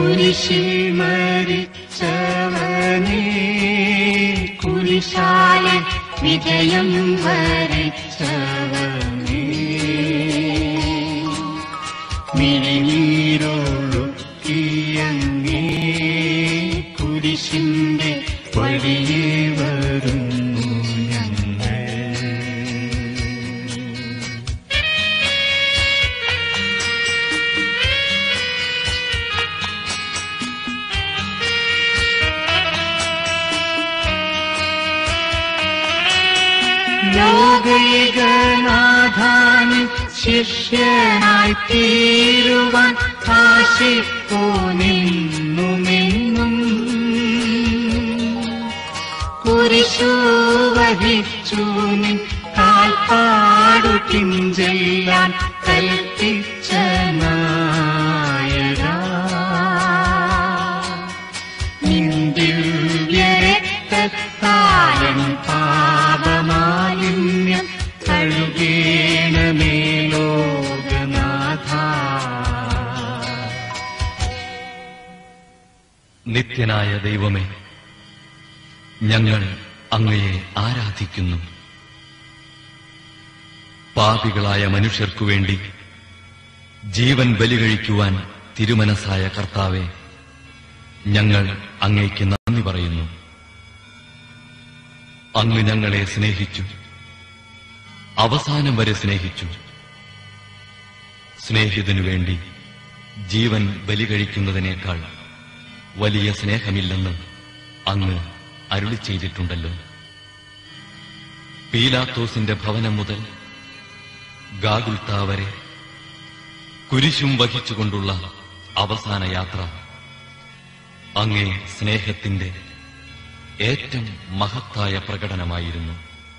കുരിശിൽ മരിച്ചവനേ കുരിശാല വിജയം വരിച്ചവനേ മിഴിനീരൊഴുക്കിയങ്ങേ കുരിശിന്റെ വഴിയേ വരുന്നു ഞങ്ങൾ ലോകൈകനാഥാനി ശിഷ്യനായി തീരുവാൻ ആശിപ്പോ നിന്നുമെന്നും കുരിശു വഹിച്ചു നിൻ കാൽപ്പാടു പിഞ്ചെല്ലാൻ കൽപ്പിച്ച നായകാ നിന്ദിവ്യരക്തത്താലൻ പാപമാലിന്യം കഴുകേണമേ ലോകനാഥ നിത്യനായ ദൈവമേ ഞങ്ങൾ അങ്ങയെ ആരാധിക്കുന്നു പാപികളായ മനുഷ്യർക്കു വേണ്ടി ജീവൻ ബലികഴിക്കുവാൻ തിരുമനസായ കർത്താവെ ഞങ്ങൾ അങ്ങയ്ക്ക് നന്ദി പറയുന്നു അങ്ങ് ഞങ്ങളെ സ്നേഹിച്ചു അവസാനം വരെ സ്നേഹിച്ചു സ്നേഹിതനു വേണ്ടി ജീവൻ ബലികഴിക്കുന്നതിനേക്കാൾ വലിയ സ്നേഹമില്ലെന്ന് അങ്ങ് അരുളി ചെയ്തിട്ടുണ്ടല്ലോ പീലാത്തോസിന്റെ ഭവനം മുതൽ ഗാഗുൽത്ത വരെ കുരിശും വഹിച്ചുകൊണ്ടുള്ള അവസാന യാത്ര അങ്ങേ സ്നേഹത്തിന്റെ ഏറ്റവും മഹത്തായ പ്രകടനമായിരുന്നു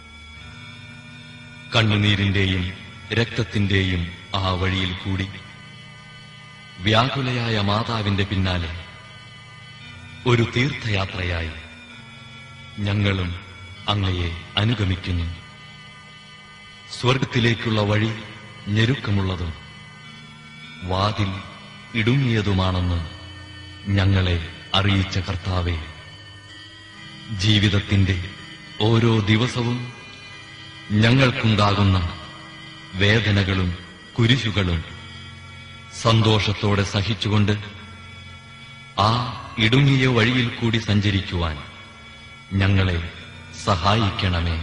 കണ്ണുനീരിന്റെയും രക്തത്തിന്റെയും ആ വഴിയിൽ കൂടി വ്യാകുലയായ മാതാവിന്റെ പിന്നാലെ ഒരു തീർത്ഥയാത്രയായി ഞങ്ങളും അങ്ങയെ അനുഗമിക്കുന്നു സ്വർഗത്തിലേക്കുള്ള വഴി ഞെരുക്കമുള്ളതും വാതിൽ ഇടുങ്ങിയതുമാണെന്ന് ഞങ്ങളെ അറിയിച്ച കർത്താവെ ജീവിതത്തിന്റെ ഓരോ ദിവസവും ഞങ്ങൾക്കുണ്ടാകുന്ന വേദനകളും കുരിശുകളും സന്തോഷത്തോടെ സഹിച്ചുകൊണ്ട് ആ ഇടുങ്ങിയ വഴിയിൽ കൂടി സഞ്ചരിക്കുവാൻ ഞങ്ങളെ സഹായിക്കണമേ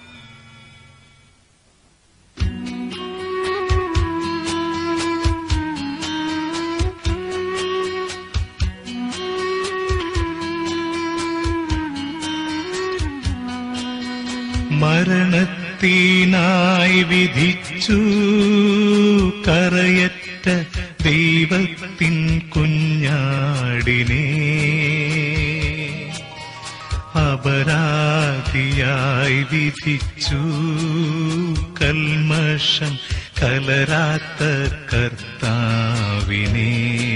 മരണത്തിനായി വിധിച്ചു കറയറ്റ ദൈവത്തിൻ കുഞ്ഞാടിനെ അപരാധിയായി വിധിച്ചു കൽമഷം കലരാത്ത കർത്താവിനെ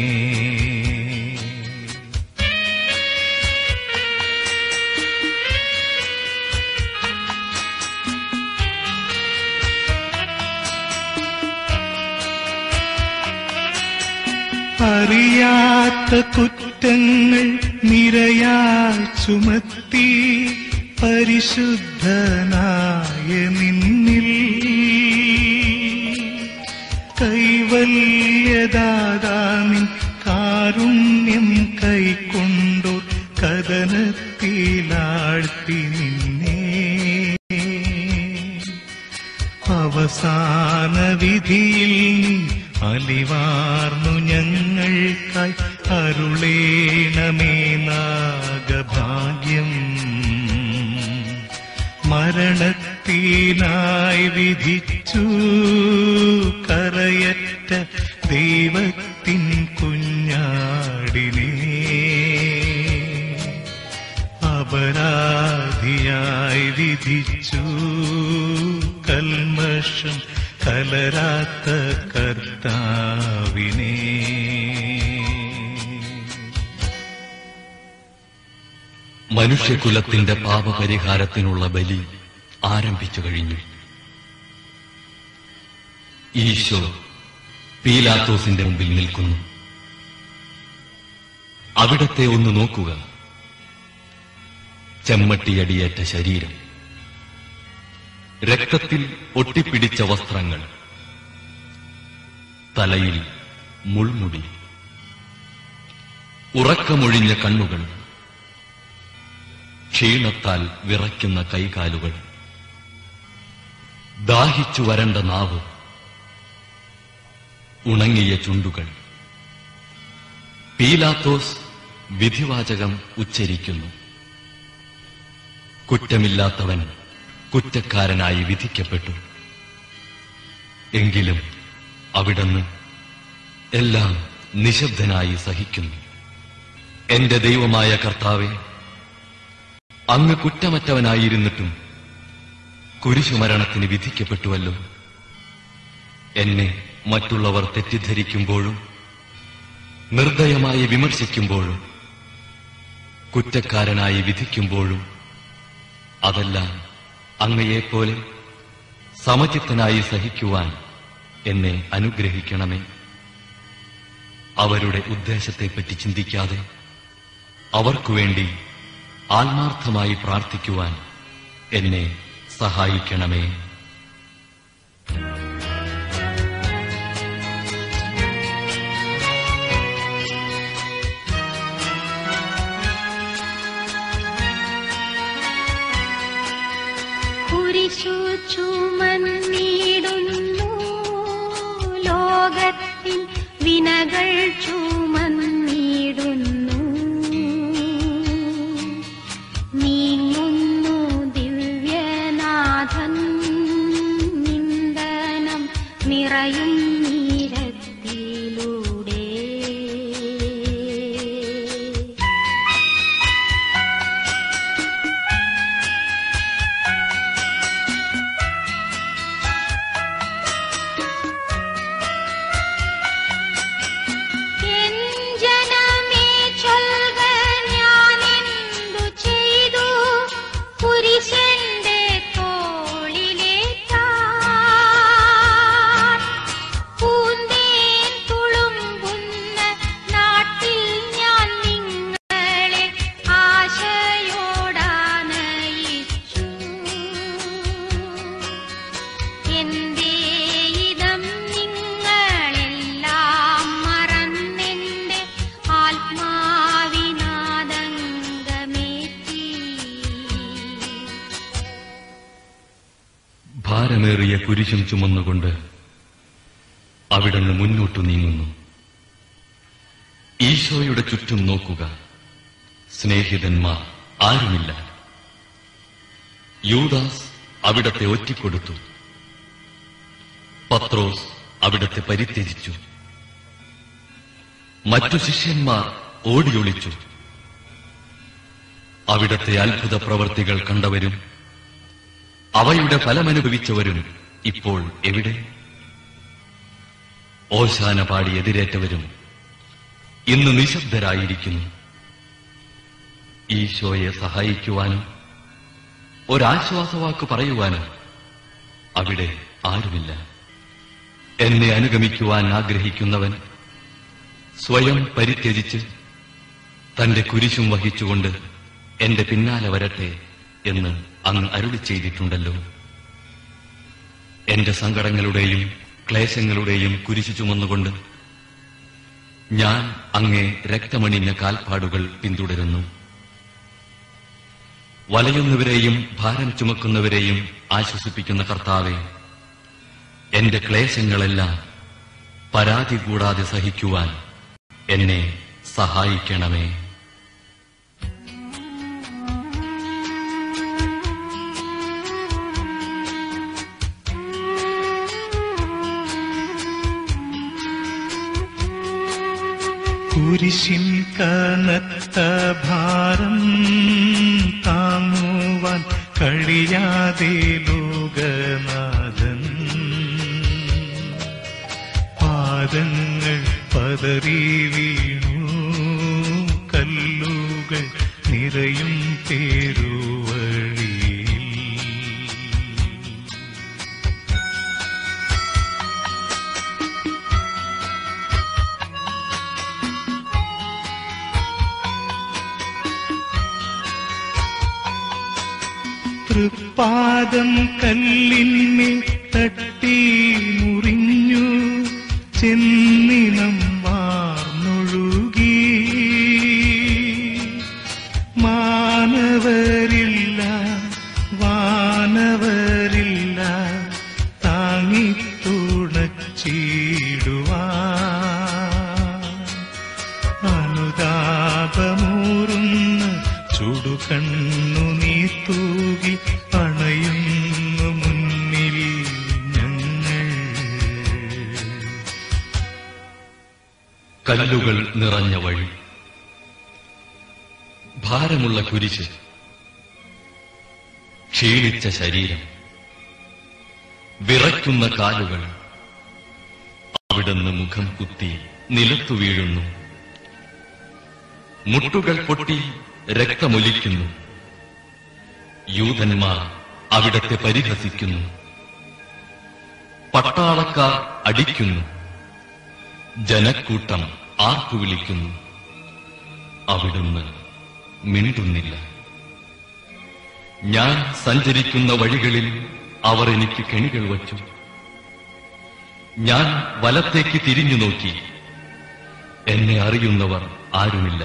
അറിയാത്ത കുറ്റങ്ങൾ നിരയാൽ ചുമത്തി പരിശുദ്ധനായ നിന്നിൽ കൈവല്യദാതാമിൻ കാരുണ്യം കൈക്കൊണ്ടു കഥനത്തിലാഴ്ത്തി നിന്നേ അവസാന വിധിയിൽ നീ അലിവാർന്നു ഞങ്ങൾക്കായി അരുളേണമേ നാഗഭാഗ്യം മരണത്തിനായി വിധിച്ചു കറയറ്റ ദൈവത്തിൻ കുഞ്ഞാടിനെ അപരാധിയായി വിധിച്ചു കൽമഷം കലരാത്ത കർത്താവിനെ മനുഷ്യകുലത്തിന്റെ പാപപരിഹാരത്തിനുള്ള ബലി ആരംഭിച്ചു കഴിഞ്ഞു ഈശോ പീലാത്തോസിന്റെ മുമ്പിൽ നിൽക്കുന്നു അവിടത്തെ ഒന്ന് നോക്കുക ചെമ്മട്ടിയടിയേറ്റ ശരീരം രക്തത്തിൽ ഒട്ടിപ്പിടിച്ച വസ്ത്രങ്ങൾ തലയിൽ മുൾമുടി ഉറക്കമൊഴിഞ്ഞ കണ്ണുകൾ ക്ഷീണത്താൽ വിറയ്ക്കുന്ന കൈകാലുകൾ ദാഹിച്ചു വരണ്ട നാവ് ഉണങ്ങിയ ചുണ്ടുകൾ പീലാത്തോസ് വിധിവാചകം ഉച്ചരിക്കുന്നു കുറ്റമില്ലാത്തവൻ കുറ്റക്കാരനായി വിധിക്കപ്പെട്ടു എങ്കിലും അവിടുന്ന് എല്ലാം നിശബ്ദനായി സഹിക്കുന്നു എന്റെ ദൈവമായ കർത്താവെ അങ്ങ് കുറ്റമറ്റവനായിരുന്നിട്ടും കുരിശുമരണത്തിന് വിധിക്കപ്പെട്ടുവല്ലോ എന്നെ മറ്റുള്ളവർ തെറ്റിദ്ധരിക്കുമ്പോഴും നിർദ്ദയമായി വിമർശിക്കുമ്പോഴും കുറ്റക്കാരനായി വിധിക്കുമ്പോഴും അതെല്ലാം അങ്ങയെപ്പോലെ സമചിത്തനായി സഹിക്കുവാൻ എന്നെ അനുഗ്രഹിക്കണമേ അവരുടെ ഉദ്ദേശത്തെപ്പറ്റി ചിന്തിക്കാതെ അവർക്കു വേണ്ടി ആത്മാർത്ഥമായി പ്രാർത്ഥിക്കുവാൻ എന്നെ സഹായിക്കണമേ കുരിശു ചുമന്നിടുന്നു ലോകത്തിൻ വിനകൾ ചുമന്നിടുന്നു നീങ്ങുന്നു ദിവ്യനാഥൻ നിന്ദനം നിറയും നീരത്തിലൂടെ എൻ ജനമേ ചൊൽക ഞാനെന്തു ചെയ്തു കുരിശന്റെ തോളിലേറ്റാൻ പൂന്തേൻ തുളുമ്പുന്ന നാട്ടിൽ ഞാൻ നിങ്ങളെ ആശയോടാനയിച്ചു എന്തേ ഇതം നിങ്ങളെല്ലാം മറന്നെന്റെ ആത്മാവിനാദംഗമേറ്റി ഭാരമേറിയ കുരിശും ചുമന്നുകൊണ്ട് അവിടുന്ന് മുന്നോട്ടു നീങ്ങുന്നു ഈശോയുടെ ചുറ്റും നോക്കുക സ്നേഹിതന്മാർ ആരുമില്ല യൂദാസ് അവിടത്തെ ഒറ്റിക്കൊടുത്തു പത്രോസ് അവിടത്തെ പരിത്യജിച്ചു മറ്റു ശിഷ്യന്മാർ ഓടിയൊളിച്ചു അവിടത്തെ അത്ഭുത പ്രവർത്തികൾ കണ്ടവരും അവയുടെ ഫലമനുഭവിച്ചവരും ഇപ്പോൾ എവിടെ ഓശാന പാടി എതിരേറ്റവരും ഇന്ന് നിശബ്ദരായിരിക്കുന്നു ഈശോയെ സഹായിക്കുവാനും ഒരാശ്വാസവാക്ക് പറയുവാനും അവിടെ ആരുമില്ല എന്നെ അനുഗമിക്കുവാൻ ആഗ്രഹിക്കുന്നവൻ സ്വയം പരിത്യജിച്ച് തന്റെ കുരിശും വഹിച്ചുകൊണ്ട് എന്റെ പിന്നാലെ വരട്ടെ എന്ന് അങ്ങ് അരുളി ചെയ്തിട്ടുണ്ടല്ലോ എന്റെ സങ്കടങ്ങളുടെയും ക്ലേശങ്ങളുടെയും കുരിശു ചുമന്നുകൊണ്ട് ഞാൻ അങ്ങേ രക്തമണിഞ്ഞ കാൽപ്പാടുകൾ പിന്തുടരുന്നു വലയുന്നവരെയും ഭാരം ചുമക്കുന്നവരെയും ആശ്വസിപ്പിക്കുന്ന കർത്താവെ എന്റെ ക്ലേശങ്ങളെല്ലാം പരാതി കൂടാതെ സഹിക്കുവാൻ എന്നെ സഹായിക്കണമേ കുരിശിൻ കനത്ത ഭാരം താങ്ങുവാൻ കഴിയാതെ ലോകനാഥൻ പാദങ്ങൾ പതറി വീണു കല്ലുകൾ നിറയും പേരുവഴിയിൽ തൃപ്പാദം കല്ലിന്മേൽ തട്ടി മുറിഞ്ഞു ചെന്നിനം വാർന്നൊഴുകി മാനവരില്ല വാനവരില്ല താങ്ങി തുണച്ചിടുവാൻ അനുതാപമൂറുന്ന ചുടുകണ്ണു നീ തൂകി അണയുന്നു മുന്നിൽ ഞങ്ങൾ കല്ലുകൾ നിറഞ്ഞ വഴി ഭാരമുള്ള കുരിശ് ക്ഷീണിച്ച ശരീരം വിറയ്ക്കുന്ന കാലുകൾ അവിടുന്ന് മുഖം കുത്തി നിലത്തു വീഴുന്നു മുട്ടുകൾ പൊട്ടി രക്തമൊലിക്കുന്നു യൂതന്മാർ അവിടത്തെ പരിഹസിക്കുന്നു പട്ടാളക്കാർ അടിക്കുന്നു ജനക്കൂട്ടം ആർപ്പു വിളിക്കുന്നു അവിടുന്ന് മിണ്ടുന്നില്ല ഞാൻ സഞ്ചരിക്കുന്ന വഴികളിൽ അവർ എനിക്ക് കെണികൾ വച്ചു ഞാൻ വലത്തേക്ക് തിരിഞ്ഞു നോക്കി എന്നെ അറിയുന്നവർ ആരുമില്ല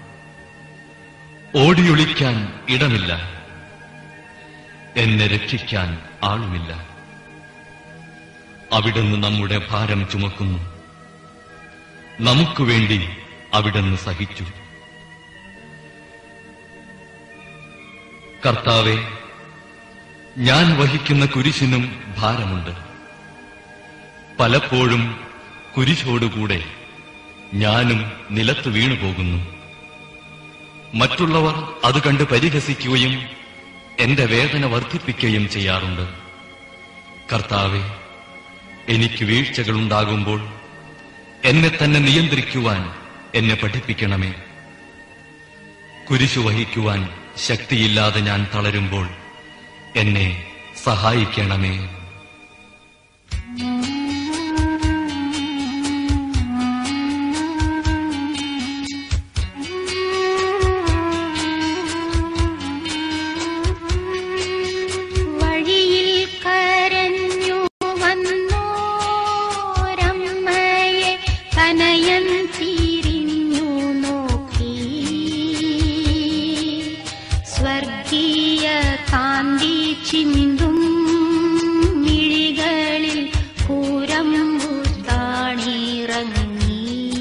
ഓടിയൊളിക്കാൻ ഇടമില്ല എന്നെ രക്ഷിക്കാൻ ആളുമില്ല അവിടുന്ന് നമ്മുടെ ഭാരം ചുമക്കുന്നു നമുക്കു വേണ്ടി അവിടുന്ന് സഹിച്ചു കർത്താവെ ഞാൻ വഹിക്കുന്ന കുരിശിനും ഭാരമുണ്ട് പലപ്പോഴും കുരിശോടുകൂടെ ഞാനും നിലത്ത് വീണുപോകുന്നു മറ്റുള്ളവർ അത് കണ്ട് പരിഹസിക്കുകയും എന്റെ വേദന വർദ്ധിപ്പിക്കുകയും ചെയ്യാറുണ്ട് കർത്താവെ എനിക്ക് വീഴ്ചകളുണ്ടാകുമ്പോൾ എന്നെ തന്നെ നിയന്ത്രിക്കുവാൻ എന്നെ പഠിപ്പിക്കണമേ കുരിശു വഹിക്കുവാൻ ശക്തിയില്ലാതെ ഞാൻ തളരുമ്പോൾ എന്നെ സഹായിക്കണമേ വഴിയിൽ കരഞ്ഞു വന്നോരമ്മയെ തനയൻ തിരിഞ്ഞു നോക്കി സ്വർഗീയ കാന്തി ചിന്തും മിഴികളിൽ കൂരമ്പു താണിറങ്ങി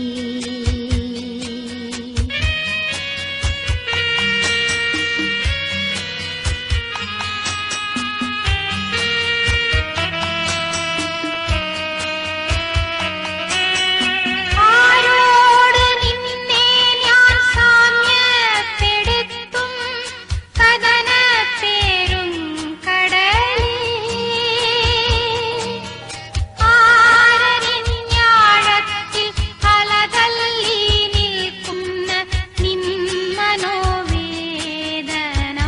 ആരോട് നിന്നെ ഞാൻ സാമ്യപ്പെടുത്തും കഥനത്തേരും കടലേ ആരരിഞ്ഞാഴത്തിൽ അലതല്ലി നിൽക്കുന്ന നിന്മനോവേദന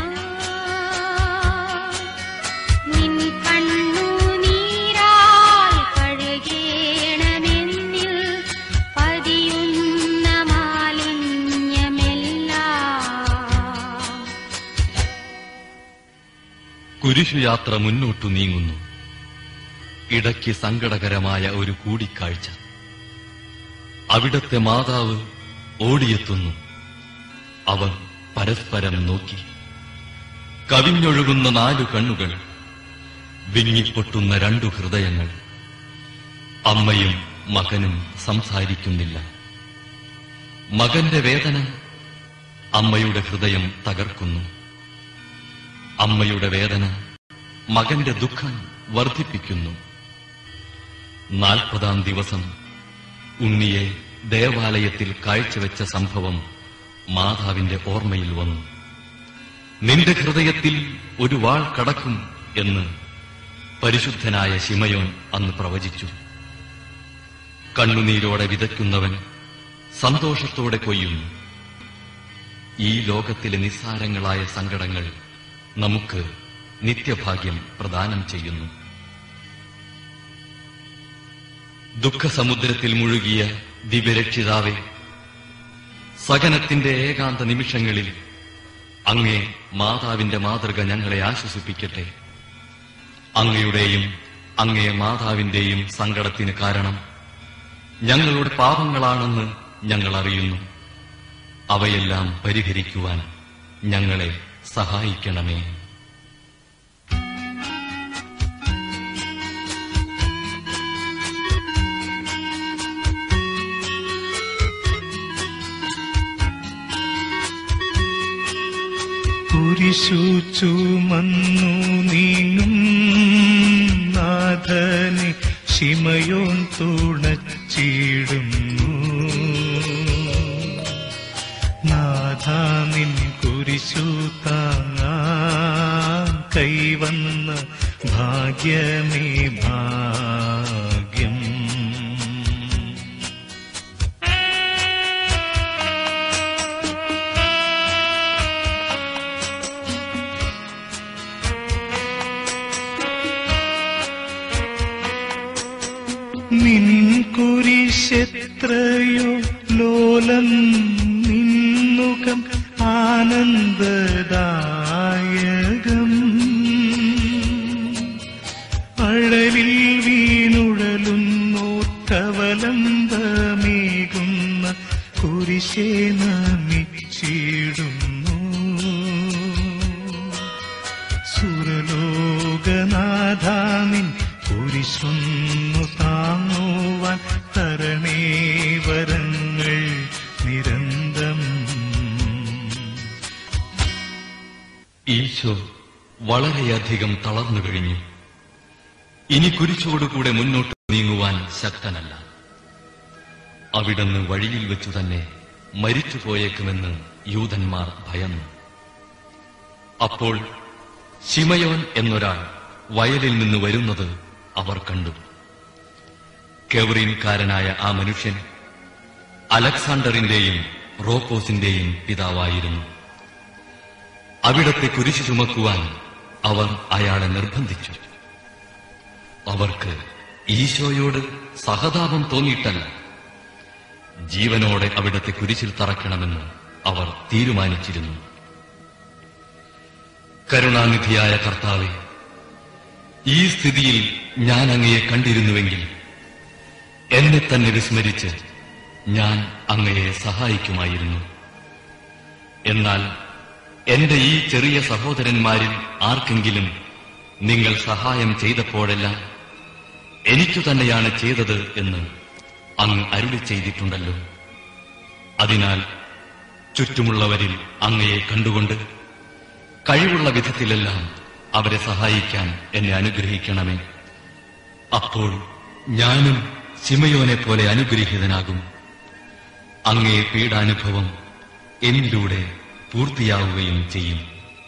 നിൻ കണ്ണുനീരാൽ കഴുകേണമെന്നിൽ പതിയുന്ന മാലിന്യമെല്ലാം കുരിശുയാത്ര മുന്നോട്ടു നീങ്ങുന്നു ഇടയ്ക്ക് സങ്കടകരമായ ഒരു കൂടിക്കാഴ്ച അവിടത്തെ മാതാവ് ഓടിയെത്തുന്നു അവർ പരസ്പരം നോക്കി കവിഞ്ഞൊഴുകുന്ന നാലു കണ്ണുകൾ വിങ്ങിപ്പൊട്ടുന്ന രണ്ടു ഹൃദയങ്ങൾ അമ്മയും മകനും സംസാരിക്കുന്നില്ല മകന്റെ വേദന അമ്മയുടെ ഹൃദയം തകർക്കുന്നു അമ്മയുടെ വേദന മകന്റെ ദുഃഖം വർദ്ധിപ്പിക്കുന്നു നാൽപ്പതാം ദിവസം ഉണ്ണിയെ ദേവാലയത്തിൽ കാഴ്ചവെച്ച സംഭവം മാതാവിന്റെ ഓർമ്മയിൽ വന്നു നിന്റെ ഹൃദയത്തിൽ ഒരു വാൾ കടക്കും എന്ന് പരിശുദ്ധനായ ശിമയോൻ അന്ന് പ്രവചിച്ചു കണ്ണുനീരോടെ വിതയ്ക്കുന്നവൻ സന്തോഷത്തോടെ കൊയ്യുന്നു ഈ ലോകത്തിലെ നിസ്സാരങ്ങളായ സങ്കടങ്ങൾ നമുക്ക് നിത്യഭാഗ്യം പ്രദാനം ചെയ്യുന്നു ദുഃഖസമുദ്രത്തിൽ മുഴുകിയ ദിവ്യരക്ഷിതാവെ സകനത്തിന്റെ ഏകാന്ത നിമിഷങ്ങളിൽ അങ്ങേ മാതാവിന്റെ മാതൃക ഞങ്ങളെ ആശ്വസിപ്പിക്കട്ടെ അങ്ങയുടെയും അങ്ങേ മാതാവിന്റെയും സങ്കടത്തിന് കാരണം ഞങ്ങളുടെ പാപങ്ങളാണെന്ന് ഞങ്ങൾ അറിയുന്നു അവയെല്ലാം പരിഹരിക്കുവാൻ ഞങ്ങളെ സഹായിക്കണമേ കുരിശു ചുമന്നു നീങ്ങും നാഥനെ ശിമയോൻ തുണച്ചിടുന്നു നാഥ നിൻ കുരിശു താങ്ങാൻ കൈവന്ന ഭാഗ്യമേ ഭാഗ്യം നിൻ കുരിശെത്രയോ ലോലം നിന്നുകം ആനന്ദദായകം അഴലിൽ വീണുഴലുന്നോറ്റവലംബമേകുന്ന കുരിശേ നമിച്ചിടുന്നു സുരലോകനാഥാനിൻ കുരിശൊന്നു താങ്ങുവാൻ തരണേ വരങ്ങൾ നിരന്തം ഈശോ വളരെയധികം തളർന്നു കഴിഞ്ഞു ഇനി കുരിശോടുകൂടെ മുന്നോട്ട് നീങ്ങുവാൻ ശക്തനല്ല അവിടുന്ന് വഴിയിൽ വെച്ചു തന്നെ മരിച്ചു പോയേക്കുമെന്ന് യൂതന്മാർ ഭയന്നു അപ്പോൾ ശിമയോൻ എന്നൊരാൾ വയലിൽ നിന്ന് വരുന്നത് അവർ കണ്ടു കെവറീൻകാരനായ ആ മനുഷ്യൻ അലക്സാണ്ടറിന്റെയും റോപ്പോസിന്റെയും പിതാവായിരുന്നു അവിടത്തെ കുരിശു ചുമക്കുവാൻ അവർ അയാളെ നിർബന്ധിച്ചു അവർക്ക് ഈശോയോട് സഹതാപം തോന്നിയിട്ടല്ല ജീവനോടെ അവിടത്തെ കുരിശിൽ തറയ്ക്കണമെന്ന് അവർ തീരുമാനിച്ചിരുന്നു കരുണാനിധിയായ കർത്താവെ ഈ സ്ഥിതിയിൽ ഞാൻ അങ്ങയെ കണ്ടിരുന്നുവെങ്കിൽ എന്നെ തന്നെ വിസ്മരിച്ച് ഞാൻ അങ്ങയെ സഹായിക്കുമായിരുന്നു എന്നാൽ എന്റെ ഈ ചെറിയ സഹോദരന്മാരിൽ ആർക്കെങ്കിലും നിങ്ങൾ സഹായം ചെയ്തപ്പോഴെല്ലാം എനിക്കു തന്നെയാണ് ചെയ്തത് എന്ന് അങ്ങ് അരുളി ചെയ്തിട്ടുണ്ടല്ലോ അതിനാൽ ചുറ്റുമുള്ളവരിൽ അങ്ങയെ കണ്ടുകൊണ്ട് കഴിവുള്ള വിധത്തിലെല്ലാം അവരെ സഹായിക്കാൻ എന്നെ അനുഗ്രഹിക്കണമേ അപ്പോൾ ഞാനും ശിമയോനെ പോലെ അനുഗ്രഹീതനാകും അങ്ങേ പീഡാനുഭവം എന്നിലൂടെ പൂർത്തിയാവുകയും ചെയ്യും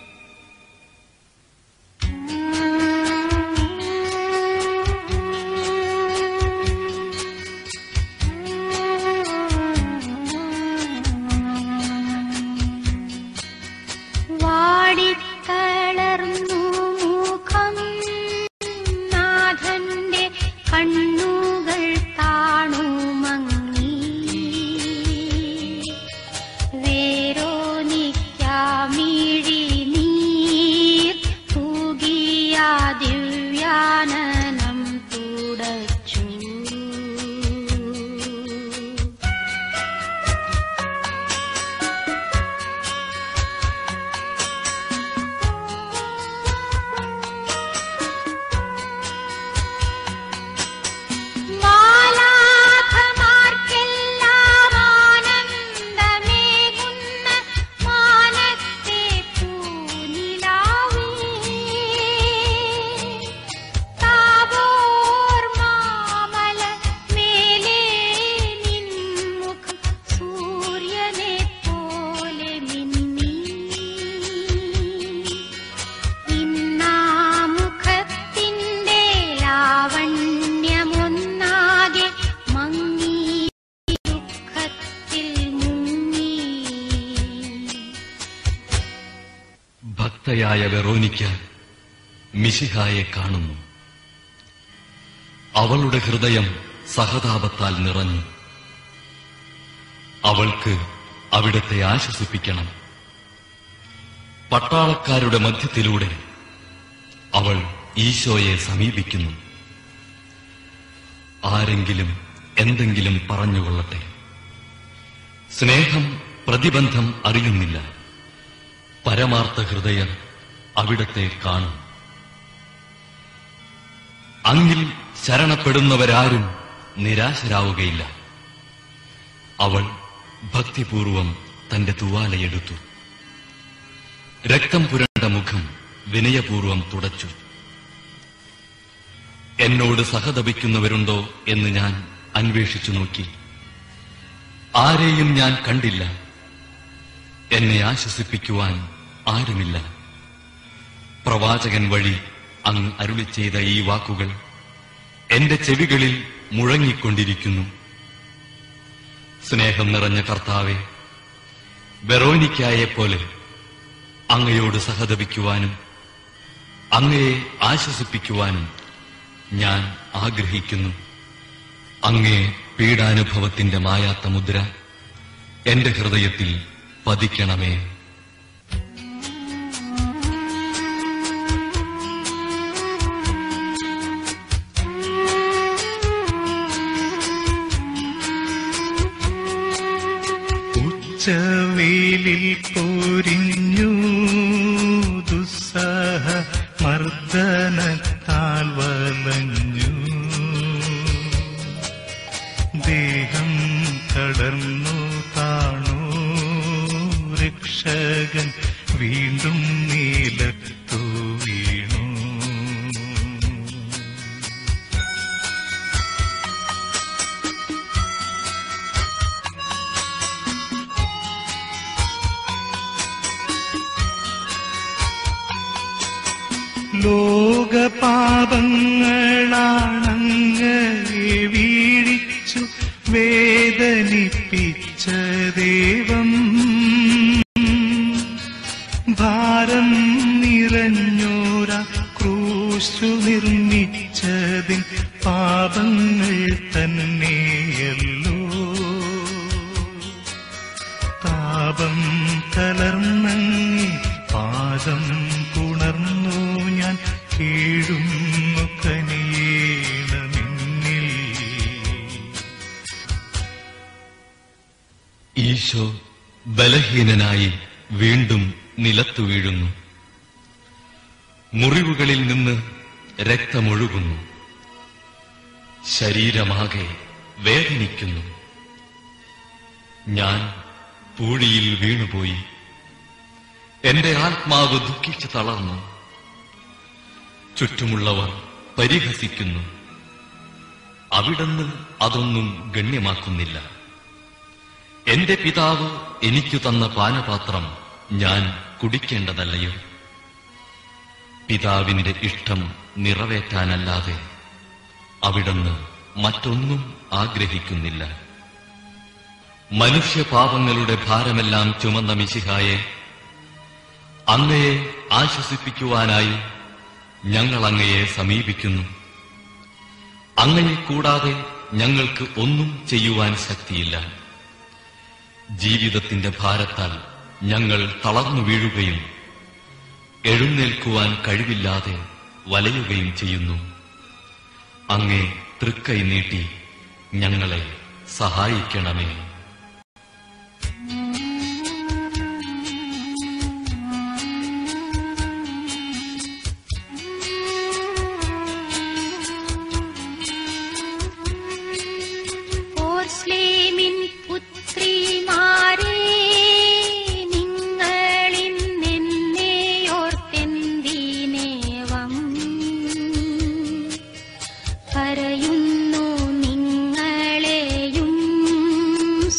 വാടിത്തളർന്നു മുഖം നാഥന്റെ കണ്ണുകൾ താണു മങ്ങി വേരോനിക്കാമിഴി നീർ തൂകിയ ദിവ്യാനനം തുടച്ചു മാലാഖമാർക്കെല്ലാം ആനന്ദമേകുന്ന മാനത്തെ പൂനിലാവേ. താബോർ മാമല മേലെ നിൻമുഖം സൂര്യനെ പോലെ മിന്നി ഇന്നാമുഖത്തിന്റെ ലാവണ്യമൊന്നാകെ മങ്ങി ദുഃഖത്തിൽ മുങ്ങി ഭക്തയായ വെറോനിക്ക മിശിഹായെ കാണുന്നു അവളുടെ ഹൃദയം സഹതാപത്താൽ നിറഞ്ഞു അവൾക്ക് അവിടത്തെ ആശ്വസിപ്പിക്കണം പട്ടാളക്കാരുടെ മധ്യത്തിലൂടെ അവൾ ഈശോയെ സമീപിക്കുന്നു ആരെങ്കിലും എന്തെങ്കിലും പറഞ്ഞുകൊള്ളട്ടെ സ്നേഹം പ്രതിബന്ധം അറിയുന്നില്ല പരമാർത്ഥ ഹൃദയം അവിടത്തെ കാണും അങ്ങിൽ ശരണപ്പെടുന്നവരാരും നിരാശരാവുകയില്ല അവൾ ഭക്തിപൂർവം തന്റെ തുവാലയെടുത്തു രക്തം പുരണ്ട മുഖം വിനയപൂർവം തുടച്ചു എന്നോട് സഹതപിക്കുന്നവരുണ്ടോ എന്ന് ഞാൻ അന്വേഷിച്ചു നോക്കി ആരെയും ഞാൻ കണ്ടില്ല എന്നെ ആശ്വസിപ്പിക്കുവാൻ ആരുമില്ല പ്രവാചകൻ വഴി അങ്ങ് അരുളി ചെയ്ത ഈ വാക്കുകൾ എന്റെ ചെവികളിൽ മുഴങ്ങിക്കൊണ്ടിരിക്കുന്നു സ്നേഹം നിറഞ്ഞ കർത്താവെ വെറോനിക്കായെ പോലെ അങ്ങയോട് സഹതപിക്കുവാനും അങ്ങയെ ആശ്വസിപ്പിക്കുവാനും ഞാൻ ആഗ്രഹിക്കുന്നു അങ്ങേ പീഡാനുഭവത്തിന്റെ മായാത്ത മുദ്ര എന്റെ ഹൃദയത്തിൽ പതിക്കണമേ ഉച്ചവേലിൽ പോരിഞ്ഞു ദുസ്സഹ മർദ്ദനത്താൽ വലഞ്ഞു ദേഹം തടർന്നു താണു രക്ഷകൻ വീണ്ടും നീലത്തു വീണു ലോകപാപങ്ങളാണങ്ങയെ വീഴിച്ചു വേദനിപ്പിച്ച ദൈവം ഭാരം നിറഞ്ഞോര ക്രൂശു നിർമ്മിച്ചതിൻ പാപങ്ങൾ തന്നെയല്ലോ താപം കലർന്നങ്ങി പാദം പുണർന്നു ഞാൻ കീഴുന്നു കനിയേണമെന്നിൽ ഈശോ ബലഹീനനായി വീണ്ടും നിലത്തു വീഴുന്നു മുറിവുകളിൽ നിന്ന് രക്തമൊഴുകുന്നു ശരീരമാകെ വേദനിക്കുന്നു ഞാൻ പൂഴിയിൽ വീണുപോയി എന്റെ ആത്മാവ് ദുഃഖിച്ചു തളർന്നു ചുറ്റുമുള്ളവർ പരിഹസിക്കുന്നു അവിടുന്ന് അതൊന്നും ഗണ്യമാക്കുന്നില്ല എന്റെ പിതാവ് എനിക്കു തന്ന പാനപാത്രം ഞാൻ കുടിക്കേണ്ടതല്ലയോ പിതാവിന്റെ ഇഷ്ടം നിറവേറ്റാനല്ലാതെ അവിടുന്ന് മറ്റൊന്നും ആഗ്രഹിക്കുന്നില്ല മനുഷ്യപാപങ്ങളുടെ ഭാരമെല്ലാം ചുമന്ന മിശിഹായെ അങ്ങയെ ആശ്വസിപ്പിക്കുവാനായി ഞങ്ങൾ അങ്ങയെ സമീപിക്കുന്നു അങ്ങയെ കൂടാതെ ഞങ്ങൾക്ക് ഒന്നും ചെയ്യുവാൻ ശക്തിയില്ല ജീവിതത്തിന്റെ ഭാരത്താൽ ഞങ്ങൾ തളർന്നു വീഴുകയും എഴുന്നേൽക്കുവാൻ കഴിവില്ലാതെ വലയുകയും ചെയ്യുന്നു അങ്ങേ തൃക്കൈ നീട്ടി ഞങ്ങളെ സഹായിക്കണമേ ഓർസ്ലേമിൻ പുത്രിമാരേ നിങ്ങളിന്നെന്നെ ഓർത്തെന്തിനേവം കരയുന്നു നിങ്ങളെയും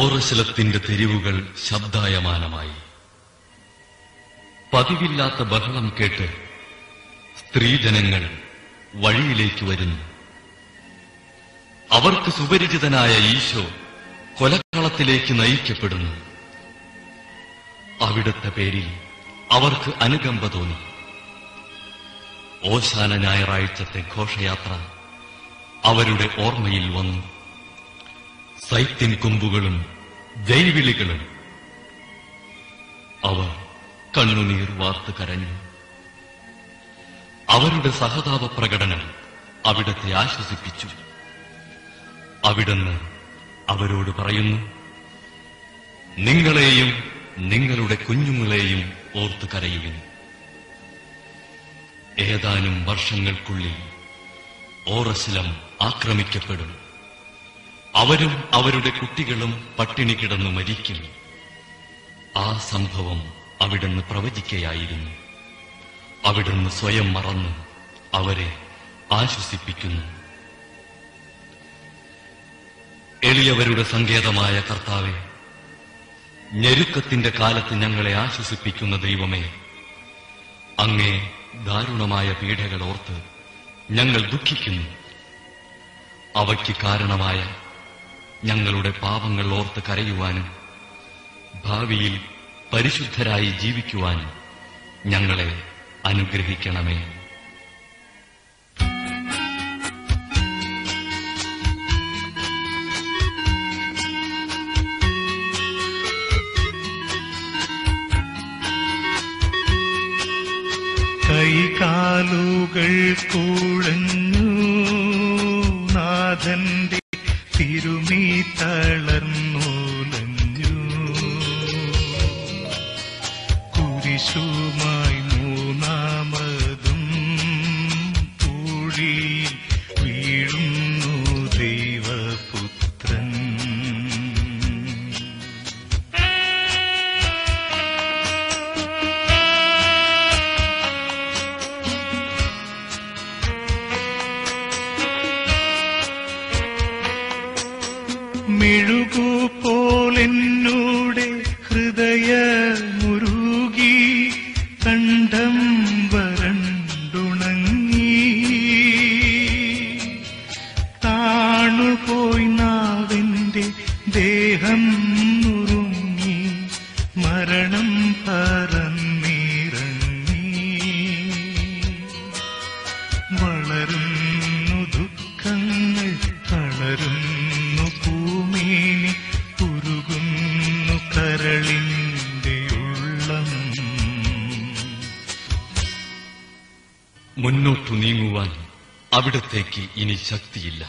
ഓറശലത്തിന്റെ തെരുവുകൾ ശബ്ദായമാനമായി പതിവില്ലാത്ത ബഹളം കേട്ട് സ്ത്രീജനങ്ങൾ വഴിയിലേക്ക് വരുന്നു അവർക്ക് സുപരിചിതനായ ഈശോ കൊലക്കളത്തിലേക്ക് നയിക്കപ്പെടുന്നു അവിടുത്തെ പേരിൽ അവർക്ക് അനുകമ്പ തോന്നി ഓശാന ഞായറാഴ്ചത്തെ ഘോഷയാത്ര അവരുടെ ഓർമ്മയിൽ വന്നു സൈത്യൻ കൊമ്പുകളും ജൈവിളികളും അവർ കണ്ണുനീർ വാർത്ത് കരഞ്ഞു അവരുടെ സഹതാപ പ്രകടനം അവിടത്തെ ആശ്വസിപ്പിച്ചു അവിടുന്ന് അവരോട് പറയുന്നു നിങ്ങളെയും നിങ്ങളുടെ കുഞ്ഞുങ്ങളെയും ഓർത്ത് കരയുവിൻ ഏതാനും വർഷങ്ങൾക്കുള്ളിൽ ഓറശിലം ആക്രമിക്കപ്പെടും അവരും അവരുടെ കുട്ടികളും പട്ടിണി കിടന്നു മരിക്കും ആ സംഭവം അവിടുന്ന് പ്രവചിക്കയായിരുന്നു അവിടുന്ന് സ്വയം മറന്ന് അവരെ ആശ്വസിപ്പിക്കുന്നു എളിയവരുടെ സങ്കേതമായ കർത്താവെ ഞെരുക്കത്തിന്റെ കാലത്ത് ഞങ്ങളെ ആശ്വസിപ്പിക്കുന്ന ദൈവമേ അങ്ങേ ദാരുണമായ പീഡകൾ ഓർത്ത് ഞങ്ങൾ ദുഃഖിക്കുന്നു അവയ്ക്ക് കാരണമായ ഞങ്ങളുടെ പാപങ്ങൾ ഓർത്ത് കരയുവാനും ഭാവിയിൽ പരിശുദ്ധരായി ജീവിക്കുവാനും ഞങ്ങളെ അനുഗ്രഹിക്കണമേ കൈകാലുകൾ കുഴഞ്ഞു നാഥന്റെ തിരുമി തളർന്നുലഞ്ഞു കുരിശുമായി മൂന്നാമതും പൂഴിയിൽ വീഴുന്നു ദൈവപുത്രൻ മെഴുകുപോലെന്നൂടെ ഹൃദയ മുരുകി കണ്ഠം വരണ്ടുണങ്ങി താണുപോയി നാവിന്റെ ദേഹം നുറുങ്ങി മരണം പറന്നിറങ്ങി വളരുന്നു ദുഃഖങ്ങൾ തളരുന്നു പൂമേനി ഉരുകുന്നു കരളിന്റെ ഉള്ളം മുന്നോട്ടു നീങ്ങുവാൻ അവിടത്തേക്ക് ഇനി ശക്തിയില്ല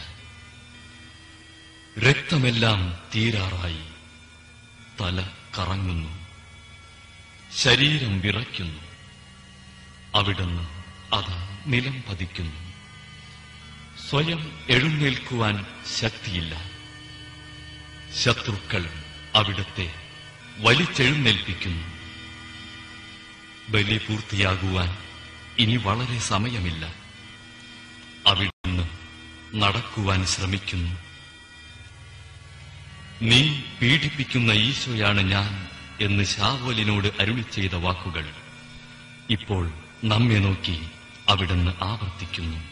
രക്തമെല്ലാം തീരാറായി തല കറങ്ങുന്നു ശരീരം വിറയ്ക്കുന്നു അവിടുന്ന് അത് നിലം പതിക്കുന്നു സ്വയം എഴുന്നേൽക്കുവാൻ ശക്തിയില്ല ശത്രുക്കൾ അവിടത്തെ വലിച്ചെഴുന്നേൽപ്പിക്കുന്നു ബലി പൂർത്തിയാകുവാൻ ഇനി വളരെ സമയമില്ല അവിടുന്ന് നടക്കുവാൻ ശ്രമിക്കുന്നു നീ പീഡിപ്പിക്കുന്ന ഈശോയാണ് ഞാൻ എന്ന് ശാവലിനോട് അരുളി ചെയ്ത വാക്കുകൾ ഇപ്പോൾ നമ്മെ നോക്കി അവിടുന്ന് ആവർത്തിക്കുന്നു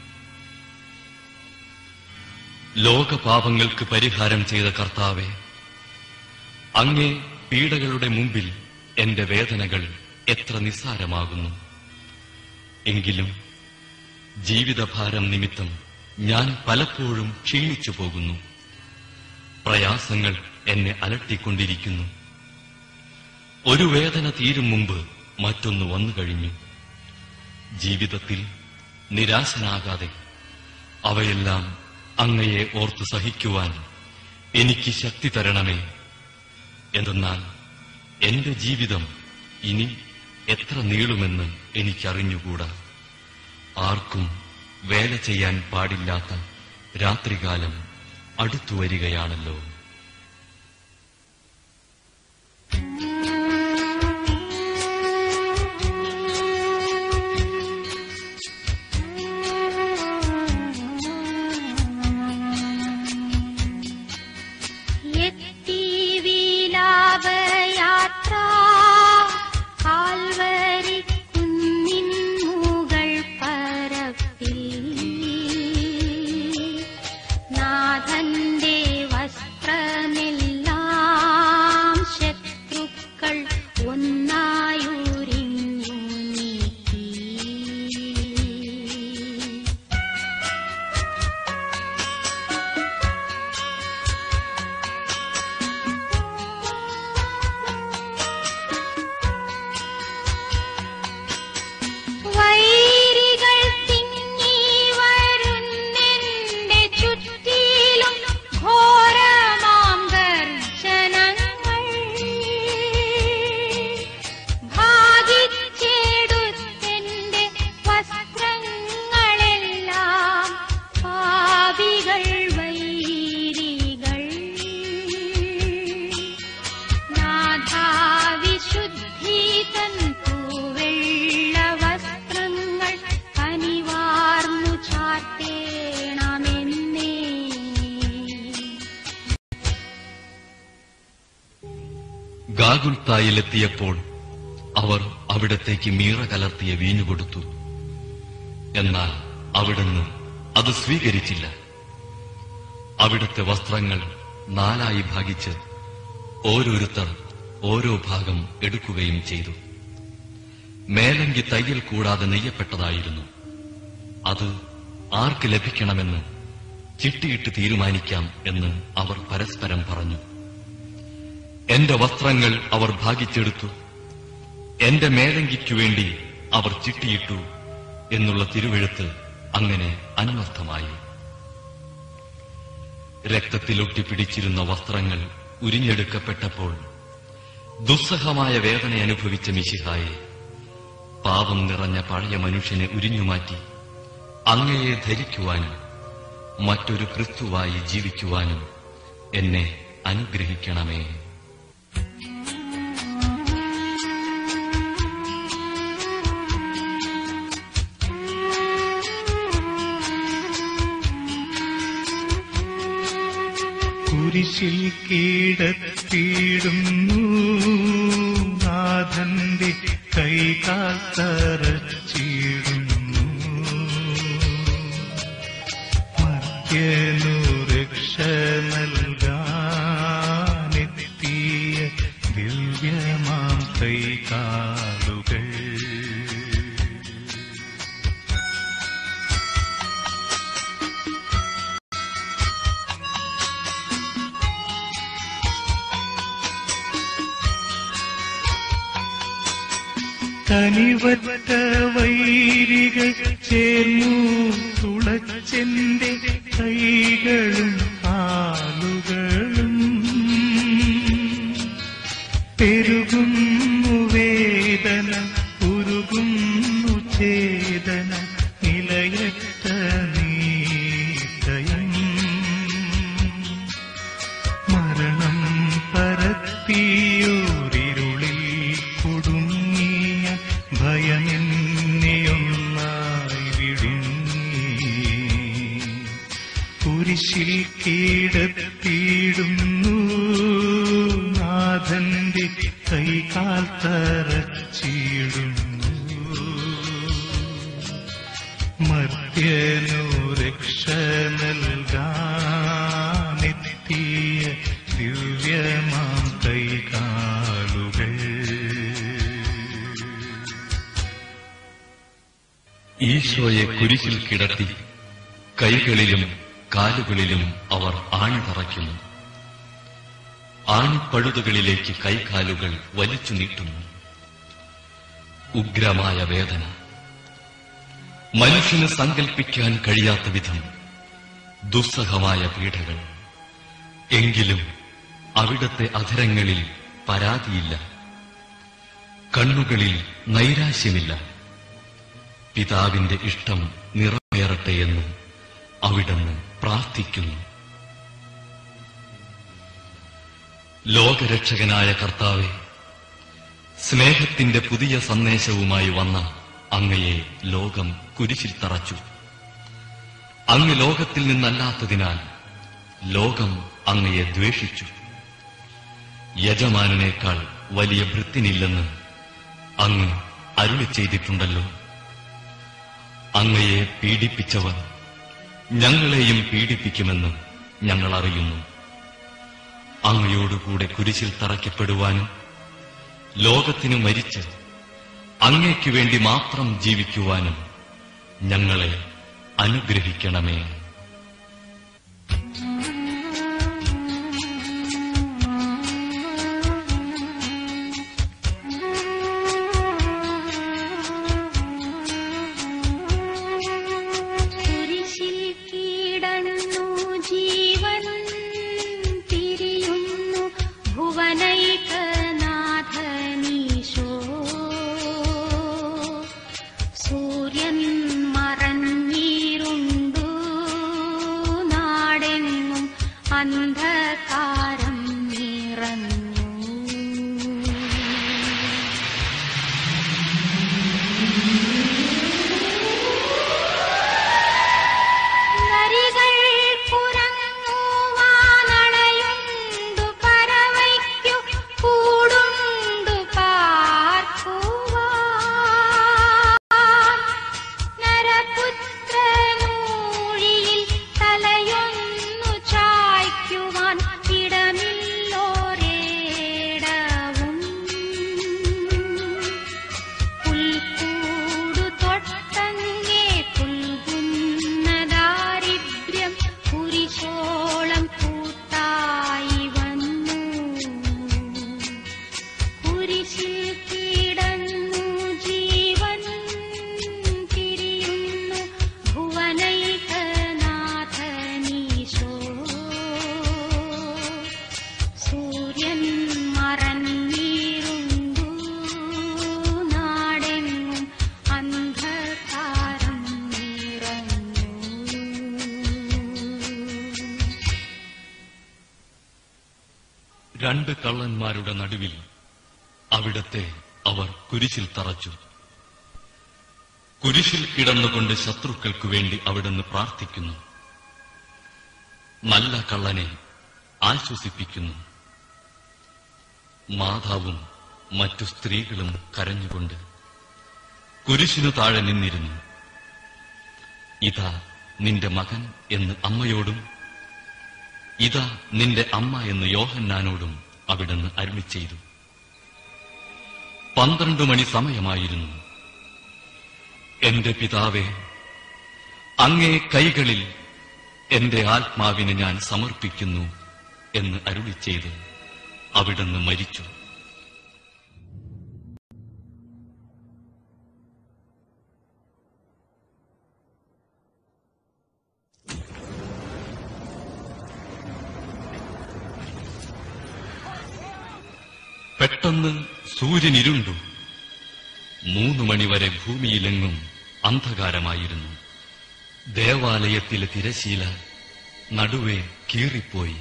ലോകപാപങ്ങൾക്ക് പരിഹാരം ചെയ്ത കർത്താവെ അങ്ങേ പീഡകളുടെ മുമ്പിൽ എന്റെ വേദനകൾ എത്ര നിസ്സാരമാകുന്നു എങ്കിലും ജീവിതഭാരം നിമിത്തം ഞാൻ പലപ്പോഴും ക്ഷീണിച്ചു പോകുന്നു പ്രയാസങ്ങൾ എന്നെ അലട്ടിക്കൊണ്ടിരിക്കുന്നു ഒരു വേദന തീരും മുമ്പ് മറ്റൊന്ന് വന്നു കഴിഞ്ഞു ജീവിതത്തിൽ നിരാശനാകാതെ അവയെല്ലാം അങ്ങയെ ഓർത്ത് സഹിക്കുവാൻ എനിക്ക് ശക്തി തരണമേ എന്തെന്നാൽ എന്റെ ജീവിതം ഇനി എത്ര നീളുമെന്ന് എനിക്കറിഞ്ഞുകൂടാ ആർക്കും വേല ചെയ്യാൻ പാടില്ലാത്ത രാത്രികാലം അടുത്തു വരികയാണല്ലോ എത്തി വീ ഗാഗുൽത്തായിലെത്തിയപ്പോൾ അവർ അവിടത്തേക്ക് മീറ കലർത്തിയ വീഞ്ഞു കൊടുത്തു എന്നാൽ അവിടുന്ന് അത് സ്വീകരിച്ചില്ല അവിടുത്തെ വസ്ത്രങ്ങൾ നാലായി ഭാഗിച്ച് ഓരോരുത്തർ ഓരോ ഭാഗം എടുക്കുകയും ചെയ്തു മേലങ്കി തയ്യൽ കൂടാതെ നെയ്യപ്പെട്ടതായിരുന്നു അത് ആർക്ക് ലഭിക്കണമെന്ന് ചിട്ടിയിട്ട് തീരുമാനിക്കാം എന്ന് അവർ പരസ്പരം പറഞ്ഞു എന്റെ വസ്ത്രങ്ങൾ അവർ ഭാഗിച്ചെടുത്തു എന്റെ മേലങ്കിക്കു വേണ്ടി അവർ ചിട്ടിയിട്ടു എന്നുള്ള തിരുവെഴുത്ത് അങ്ങനെ അനർത്ഥമായി രക്തത്തിലൊട്ടിപ്പിടിച്ചിരുന്ന വസ്ത്രങ്ങൾ ഉരിഞ്ഞെടുക്കപ്പെട്ടപ്പോൾ ദുസ്സഹമായ വേദന അനുഭവിച്ച മിശിഹായെ പാപം നിറഞ്ഞ പഴയ മനുഷ്യനെ ഉരിഞ്ഞുമാറ്റി അങ്ങയെ ധരിക്കുവാനും മറ്റൊരു ക്രിസ്തുവായി ജീവിക്കുവാനും എന്നെ അനുഗ്രഹിക്കണമേ കുരിശിൽ കീടത്തിയിടുന്നു നാഥന്റെ കൈകാൽ തറച്ചിടുന്നു മർത്യനു രക്ഷ നൽകാനെത്തിയ ദിവ്യമാം കൈകാലുകൾ കനിവറ്റ വൈരികൾ ചേർന്നു തുളച്ചെന്റെ കൈകളും കാലുകളും പെരുകുന്നു വേദന ഉരുകുന്നു ചേതന നിലയറ്റ നീതയം മരണം പരത്തിയോരിരുളിൽ കുടുങ്ങിയ ഭയമെന്നെയൊന്നായി വിടുങ്ങി കുരിശിൽ കീടത്തിയിടുന്നു നാഥന്റെ കൈകാൽ തറച്ചിടുന്നു മർത്യനു രക്ഷ നൽകാനെത്തിയ ദിവ്യമാം കൈകാലുകൾ ഈശോയെ കുരിശിൽ കിടത്തി കൈകളിലും കാലുകളിലും അവർ ആണി തറയ്ക്കുന്നു ആണിപ്പഴുതുകളിലേക്ക് കൈകാലുകൾ വലിച്ചു നീട്ടുന്നു ഉഗ്രമായ വേദന മനുഷ്യന് സങ്കൽപ്പിക്കാൻ കഴിയാത്ത വിധം ദുസ്സഹമായ പീഡകൾ എങ്കിലും അവിടത്തെ അധരങ്ങളിൽ പരാതിയില്ല കണ്ണുകളിൽ നൈരാശ്യമില്ല പിതാവിന്റെ ഇഷ്ടം നിറവേറട്ടെ എന്ന് അവിടുന്ന് പ്രാർത്ഥിക്കുന്നു ലോകരക്ഷകനായ കർത്താവെ സ്നേഹത്തിന്റെ പുതിയ സന്ദേശവുമായി വന്ന അങ്ങയെ ലോകം കുരിശിൽ തറച്ചു അങ്ങ് ലോകത്തിൽ നിന്നല്ലാത്തതിനാൽ ലോകം അങ്ങയെ ദ്വേഷിച്ചു യജമാനേക്കാൾ വലിയ ഭൃത്തിനില്ലെന്ന് അങ്ങ് അരുളി ചെയ്തിട്ടുണ്ടല്ലോ അങ്ങയെ പീഡിപ്പിച്ചവർ ഞങ്ങളെയും പീഡിപ്പിക്കുമെന്ന് ഞങ്ങൾ അറിയുന്നു അങ്ങയോടുകൂടെ കുരിശിൽ തറയ്ക്കപ്പെടുവാനും ലോകത്തിനു മരിച്ച് അങ്ങയ്ക്കു വേണ്ടി മാത്രം ജീവിക്കുവാനും ഞങ്ങളെ അനുഗ്രഹിക്കണമേ കുരിശിൽ കീടന്നു ജീവൻ തിരിയുന്നു ഭുവനൈകനാഥനീശോ സൂര്യൻ മറഞ്ഞീരുണ്ടു നാടെങ്ങും അന്ധകാരം നിറഞ്ഞു നരികൾ പുറങ്ങുവാനണയുണ്ടു പറവയ്ക്കു കൂടും രണ്ട് കള്ളന്മാരുടെ നടുവിൽ അവിടത്തെ അവർ കുരിശിൽ തറച്ചു കുരിശിൽ കിടന്നുകൊണ്ട് ശത്രുക്കൾക്കു വേണ്ടി അവിടുന്ന് പ്രാർത്ഥിക്കുന്നു നല്ല കള്ളനെ ആശ്വസിപ്പിക്കുന്നു മാതാവും മറ്റു സ്ത്രീകളും കരഞ്ഞുകൊണ്ട് കുരിശിനു താഴെ നിന്നിരുന്നു ഇതാ നിന്റെ മകൻ എന്ന് അമ്മയോടും ഇതാ നിന്റെ അമ്മ എന്ന് യോഹന്നാനോടും അവിടുന്ന് അരുളി ചെയ്തു പന്ത്രണ്ട് മണി സമയമായിരുന്നു എന്റെ പിതാവേ അങ്ങേ കൈകളിൽ എന്റെ ആത്മാവിനെ ഞാൻ സമർപ്പിക്കുന്നു എന്ന് അരുളി ചെയ്ത് അവിടുന്ന് മരിച്ചു പെട്ടെന്ന് സൂര്യൻ ഇരുണ്ടു മൂന്ന് മണിവരെ ഭൂമിയിലെങ്ങും അന്ധകാരമായിരുന്നു ദേവാലയത്തിലെ തിരശീല നടുവെ കീറിപ്പോയി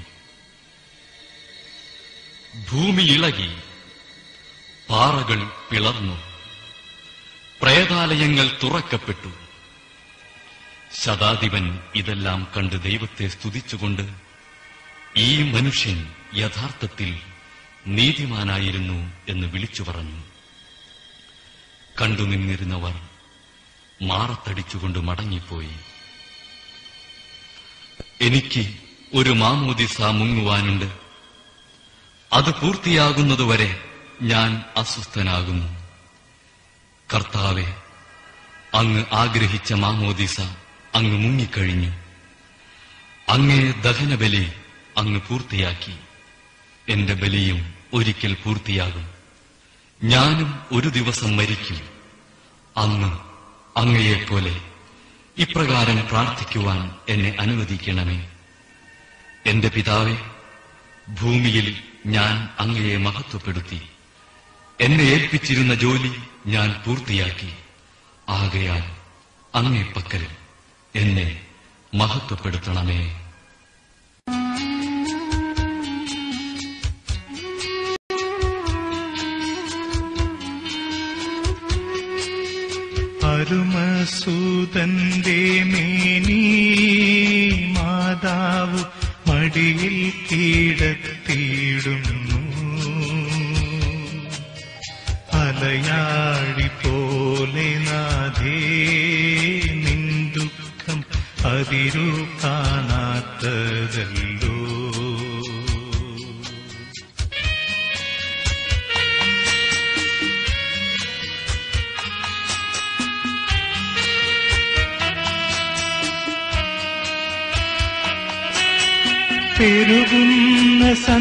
ഭൂമി ഇളകി പാറകൾ പിളർന്നു പ്രേതാലയങ്ങൾ തുറക്കപ്പെട്ടു ശതാധിപൻ ഇതെല്ലാം കണ്ട് ദൈവത്തെ സ്തുതിച്ചുകൊണ്ട് ഈ മനുഷ്യൻ യഥാർത്ഥത്തിൽ നീതിമാനായിരുന്നു എന്ന് വിളിച്ചു പറഞ്ഞു കണ്ടുനിന്നിരുന്നവർ മാറത്തടിച്ചുകൊണ്ട് മടങ്ങിപ്പോയി എനിക്ക് ഒരു മാമോദിസ മുങ്ങുവാനുണ്ട് അത് പൂർത്തിയാകുന്നതുവരെ ഞാൻ അസ്വസ്ഥനാകുന്നു കർത്താവെ അങ്ങ് ആഗ്രഹിച്ച മാമോദിസ അങ്ങ് മുങ്ങിക്കഴിഞ്ഞു അങ്ങേ ദഹനബലി അങ്ങ് പൂർത്തിയാക്കി എന്റെ ബലിയും ഒരിക്കൽ പൂർത്തിയാകും ഞാനും ഒരു ദിവസം മരിക്കും അന്ന് അങ്ങയെപ്പോലെ ഇപ്രകാരം പ്രാർത്ഥിക്കുവാൻ എന്നെ അനുവദിക്കണമേ എന്റെ പിതാവെ ഭൂമിയിൽ ഞാൻ അങ്ങയെ മഹത്വപ്പെടുത്തി എന്നെ ഏൽപ്പിച്ചിരുന്ന ജോലി ഞാൻ പൂർത്തിയാക്കി ആകയാൽ അങ്ങേ പക്കൽ എന്നെ മഹത്വപ്പെടുത്തണമേ അരുമസൂതന്റെ മേനി മാതാവ് മടിയിൽ കീടത്തിയിടുന്നു അലയാഴി പോലെ നാഥേ നിൻ ദുഃഖം അതിരു കാണാത്തതല്ലോ പെരുകുന്ന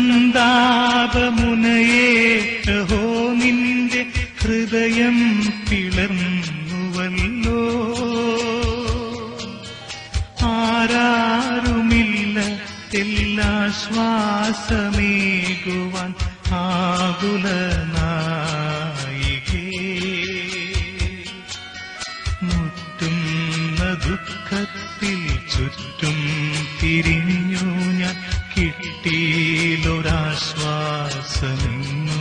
സന്താപമുനയേറ്റഹോ നിന്റെ ഹൃദയം പിളർന്നുവല്ലോ ആരാരുമില്ല എല്ലാ ശ്വാസമേകുവാൻ ആകുലനായികേ മുറ്റുന്ന ദുഃഖത്തിൽ ചുറ്റും തിരിഞ്ഞു ഞാൻ കിട്ടിയിലൊരാശ്വാസമെന്നും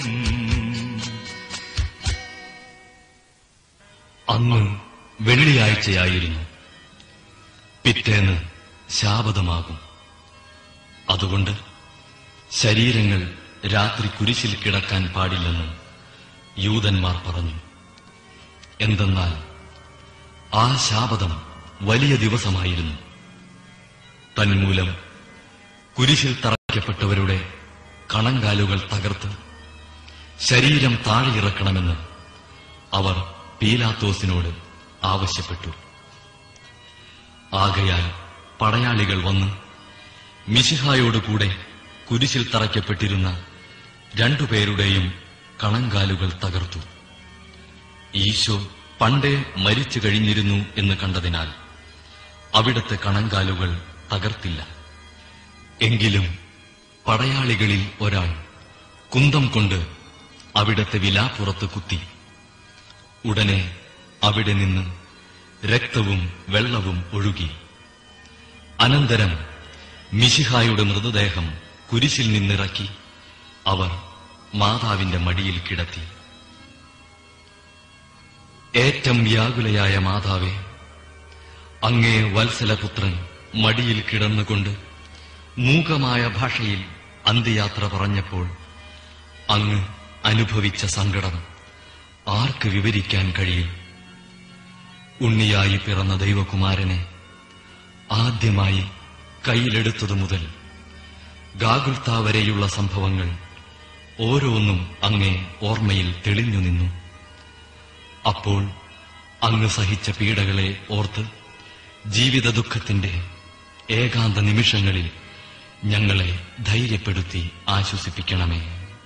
അന്ന് വെള്ളിയാഴ്ചയായിരുന്നു പിറ്റേന്ന് ശാപതമാകും അതുകൊണ്ട് ശരീരങ്ങൾ രാത്രി കുരിശിൽ കിടക്കാൻ പാടില്ലെന്ന് യൂതന്മാർ പറഞ്ഞു എന്തെന്നാൽ ആ ശാപതം വലിയ ദിവസമായിരുന്നു തന്മൂലം കുരിശിൽ തറയ്ക്കപ്പെട്ടവരുടെ കണങ്കാലുകൾ തകർത്ത് ശരീരം താഴെയിറക്കണമെന്ന് അവർ പീലാത്തോസിനോട് ആവശ്യപ്പെട്ടു ആകയാൽ പടയാളികൾ വന്ന് മിശിഹായോടുകൂടെ കുരിശിൽ തറയ്ക്കപ്പെട്ടിരുന്ന രണ്ടുപേരുടെയും കണങ്കാലുകൾ തകർത്തു ഈശോ പണ്ടേ മരിച്ചു കഴിഞ്ഞിരുന്നു എന്ന് കണ്ടതിനാൽ അവിടത്തെ കണങ്കാലുകൾ തകർത്തില്ല എങ്കിലും പടയാളികളിൽ ഒരാൾ കുന്തം കൊണ്ട് അവിടത്തെ വിലാപ്പുറത്ത് കുത്തി ഉടനെ അവിടെ നിന്ന് രക്തവും വെള്ളവും ഒഴുകി അനന്തരം മിശിഹായുടെ മൃതദേഹം കുരിശിൽ നിന്നിറക്കി അവർ മാതാവിന്റെ മടിയിൽ കിടത്തി ഏറ്റം വ്യാകുലയായ മാതാവേ അങ്ങേ വത്സലപുത്രൻ മടിയിൽ കിടന്നുകൊണ്ട് മൂകമായ ഭാഷയിൽ അന്ത്യയാത്ര പറഞ്ഞപ്പോൾ അങ്ങ് അനുഭവിച്ച സങ്കടം ആർക്ക് വിവരിക്കാൻ കഴിയും ഉണ്ണിയായി പിറന്ന ദൈവകുമാരനെ ആദ്യമായി കയ്യിലെടുത്തതു മുതൽ ഗാഗുൽത്ത വരെയുള്ള സംഭവങ്ങൾ ഓരോന്നും അങ്ങേ ഓർമ്മയിൽ തെളിഞ്ഞു നിന്നു അപ്പോൾ അങ്ങ് സഹിച്ച പീഡകളെ ഓർത്ത് ജീവിത ദുഃഖത്തിന്റെ ഏകാന്ത നിമിഷങ്ങളിൽ ഞങ്ങളെ ധൈര്യപ്പെടുത്തി ആശ്വസിപ്പിക്കണമേ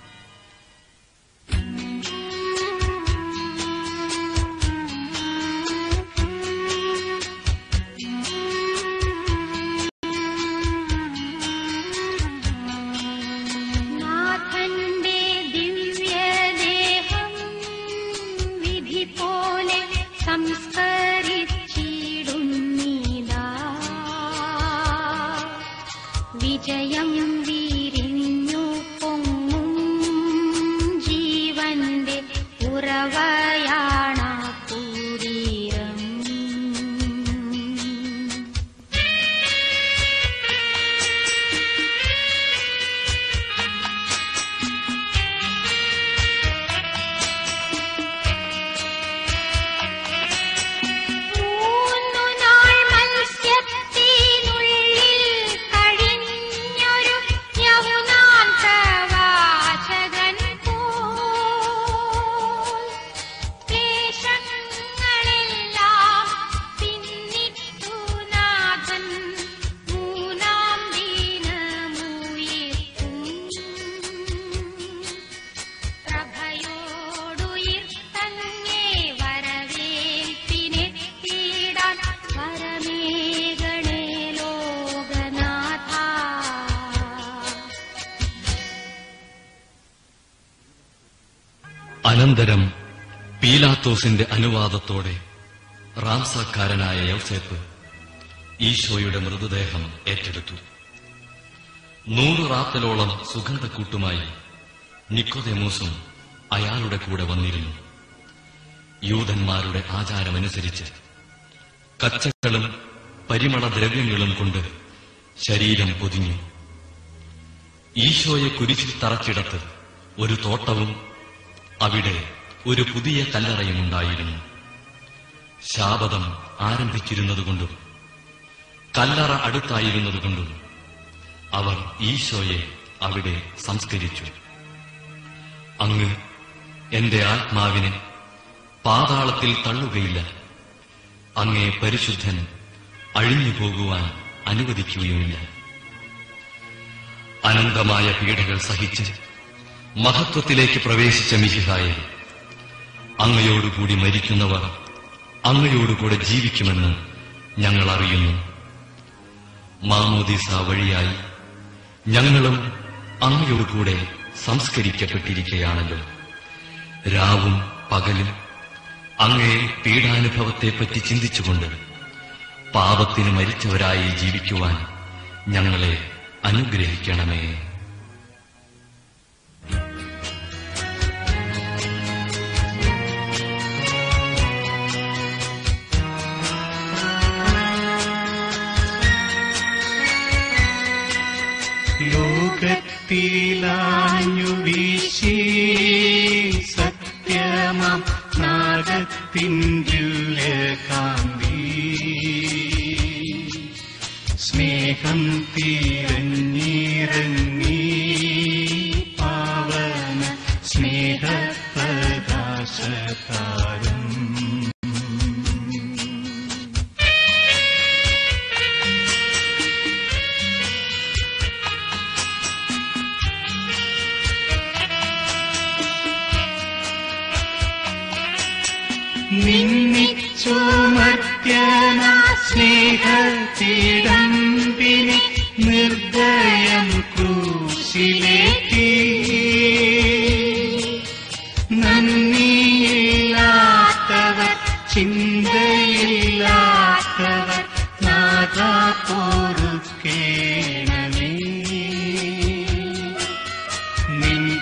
നാഥന്റെ ദിവ്യദേഹം വിധി പോലെ സംസ്കരിച്ചിടുന്നീതാ വിജയം വിരിഞ്ഞു പൊങ്ങും ജീവന്റെ ഉറവയാണ പൂരീരം മൂന്നു നാൾ മത്സ്യത്തിനുള്ളിൽ കഴിഞ്ഞൊരു യമുനാൻ പ്രവാചകൻ പോൽ ക്ലേശങ്ങളെല്ലാം പിന്നിട്ടു നാഥൻ മൂന്നാം ദിനമുയർത്തും പ്രഭയോടുയിർത്തങ്ങേ വരവേൽപ്പിനെത്തിയിടാൻ വരമേകണേ ലോകനാഥ അനന്തരം പീലാത്തോസിന്റെ അനുവാദത്തോടെ റാംസാക്കാരനായ യൗസേപ്പ് ഈശോയുടെ മൃതദേഹം ഏറ്റെടുത്തു നൂറ് റാത്തലോളം സുഗന്ധക്കൂട്ടുമായി നിക്കോദെമോസും അയാളുടെ കൂടെ വന്നിരുന്നു യൂതന്മാരുടെ ആചാരമനുസരിച്ച് കച്ചകളും പരിമളദ്രവ്യങ്ങളും കൊണ്ട് ശരീരം പൊതിഞ്ഞു ഈശോയെ കുരിശിൽ തറച്ചിടത്ത് ഒരു തോട്ടവും അവിടെ ഒരു പുതിയ കല്ലറയുമുണ്ടായിരുന്നു ശാപതം ആരംഭിച്ചിരുന്നതുകൊണ്ടും കല്ലറ അടുത്തായിരുന്നതുകൊണ്ടും അവർ ഈശോയെ അവിടെ സംസ്കരിച്ചു അങ്ങ് എന്റെ ആത്മാവിനെ പാതാളത്തിൽ തള്ളുകയില്ല അങ്ങേ പരിശുദ്ധൻ അഴിഞ്ഞു പോകുവാൻ അനുവദിക്കുകയുമില്ല അനന്തമായ പീഡകൾ സഹിച്ച് മഹത്വത്തിലേക്ക് പ്രവേശിച്ച മിഹിഹായെ അങ്ങയോടുകൂടി മരിക്കുന്നവർ അങ്ങയോടുകൂടെ ജീവിക്കുമെന്ന് ഞങ്ങൾ അറിയുന്നു മാമോദീസ വഴിയായി ഞങ്ങളും അങ്ങയോടുകൂടെ സംസ്കരിക്കപ്പെട്ടിരിക്കുകയാണല്ലോ രാവും പകലും അങ്ങേ പീഡാനുഭവത്തെപ്പറ്റി ചിന്തിച്ചുകൊണ്ട് പാപത്തിന് മരിച്ചവരായി ജീവിക്കുവാൻ ഞങ്ങളെ അനുഗ്രഹിക്കണമേ ലോകത്തിലാഞ്ഞു വീശി സത്യമം നാഗത്തിൻ ദിവ്യകാന്തി സ്നേഹം തീരഞ്ഞിറങ്ങി പാവന സ്നേഹപ്രകാശതാരം നിന്നിച്ചുമർത്യന സ്നേഹത്തിടമ്പിനെ നിർദ്ദയം ക്രൂശിലേറ്റി നന്ദിയില്ലാത്തവർ ചിന്തയില്ലാത്തവർ നാഥാ പൊറുക്കേണമേ നിൻ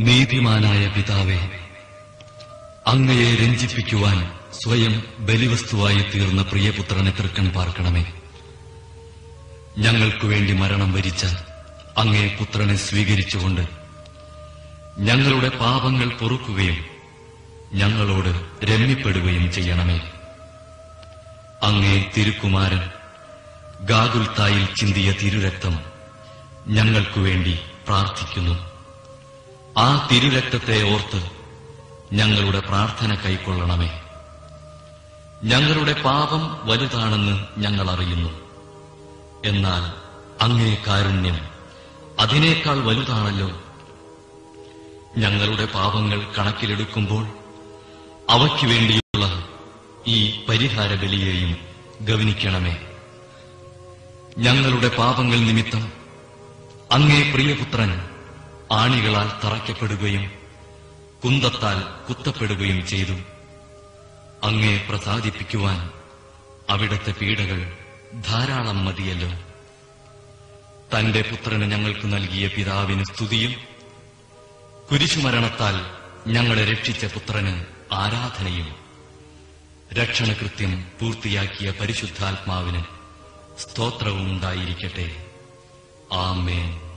നീതിമാനായ പിതാവേ അങ്ങയെ രഞ്ജിപ്പിക്കുവാൻ സ്വയം ബലിവസ്തുവായി തീർന്ന പ്രിയപുത്രനെ തൃക്കൺ പാർക്കണമേ ഞങ്ങൾക്കു വേണ്ടി മരണം വരിച്ച അങ്ങേ പുത്രനെ സ്വീകരിച്ചുകൊണ്ട് ഞങ്ങളുടെ പാപങ്ങൾ പൊറുക്കുകയും ഞങ്ങളോട് രമ്യപ്പെടുകയും ചെയ്യണമേ അങ്ങേ തിരുക്കുമാരൻ ഗാഗുൽത്തായിൽ ചിന്തിയ തിരുരക്തം ഞങ്ങൾക്കു വേണ്ടി പ്രാർത്ഥിക്കുന്നു ആ തിരുരക്തത്തെ ഓർത്ത് ഞങ്ങളുടെ പ്രാർത്ഥന കൈക്കൊള്ളണമേ ഞങ്ങളുടെ പാപം വലുതാണെന്ന് ഞങ്ങൾ അറിയുന്നു എന്നാൽ അങ്ങേ കാരുണ്യം അതിനേക്കാൾ വലുതാണല്ലോ ഞങ്ങളുടെ പാപങ്ങൾ കണക്കിലെടുക്കുമ്പോൾ അവയ്ക്ക് വേണ്ടിയുള്ള ഈ പരിഹാര ബലിയെയും ഗവനിക്കണമേ ഞങ്ങളുടെ പാപങ്ങൾ നിമിത്തം അങ്ങേ പ്രിയപുത്രൻ ആണികളാൽ തറയ്ക്കപ്പെടുകയും കുന്തത്താൽ കുത്തപ്പെടുകയും ചെയ്തു അങ്ങേ പ്രസാദിപ്പിക്കുവാൻ അവിടത്തെ പീഡകൾ ധാരാളം മതിയല്ലോ തന്റെ പുത്രന് ഞങ്ങൾക്ക് നൽകിയ പിതാവിന് സ്തുതിയും കുരിശുമരണത്താൽ ഞങ്ങളെ രക്ഷിച്ച പുത്രന് ആരാധനയും രക്ഷണകൃത്യം പൂർത്തിയാക്കിയ പരിശുദ്ധാത്മാവിന് സ്തോത്രവും ഉണ്ടായിരിക്കട്ടെ ആമേൻ